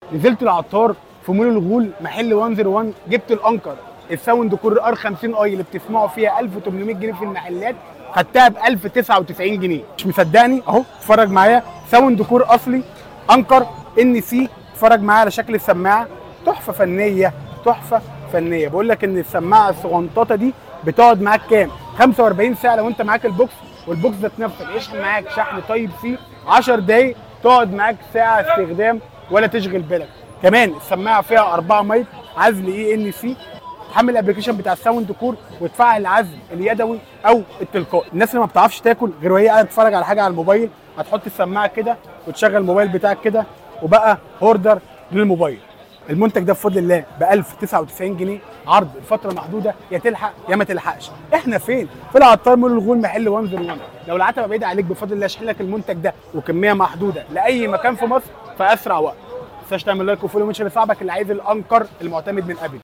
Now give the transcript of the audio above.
نزلت العطار في مول الغول محل 101 جبت الانكر الساوند كور ار 50 اي اللي بتسمعوا فيها 1800 جنيه في المحلات خدتها ب 1099 جنيه مش مصدقني اهو اتفرج معايا ساوند كور اصلي انكر ان سي اتفرج معايا على شكل السماعه تحفه فنيه تحفه فنيه بقول لك ان السماعه الصغنططه دي بتقعد معاك كام 45 ساعه لو انت معاك البوكس والبوكس ذات نفسه بيشحن معاك شحن طيب سي 10 دقايق تقعد معاك ساعه استخدام ولا تشغل بالك كمان السماعه فيها اربعه مايك عزل اي ان سي تحمل الابلكيشن بتاع الساوند كور وتفعل العزل اليدوي او التلقائي الناس اللي ما بتعرفش تاكل غير وهي قاعده تتفرج على حاجه على الموبايل هتحط السماعه كده وتشغل الموبايل بتاعك كده وبقى هوردر للموبايل المنتج ده بفضل الله ب 1099 جنيه عرض الفتره محدوده يا تلحق يا ما تلحقش احنا فين في العطار مول الغول محل 101 لو العتبه بعيده عليك بفضل الله اشحن لك المنتج ده وكميه محدوده لاي مكان في مصر في اسرع وقت ما تنساش تعمل لايك وفولو منشن لصاحبك اللي عايز الانكر المعتمد من ابل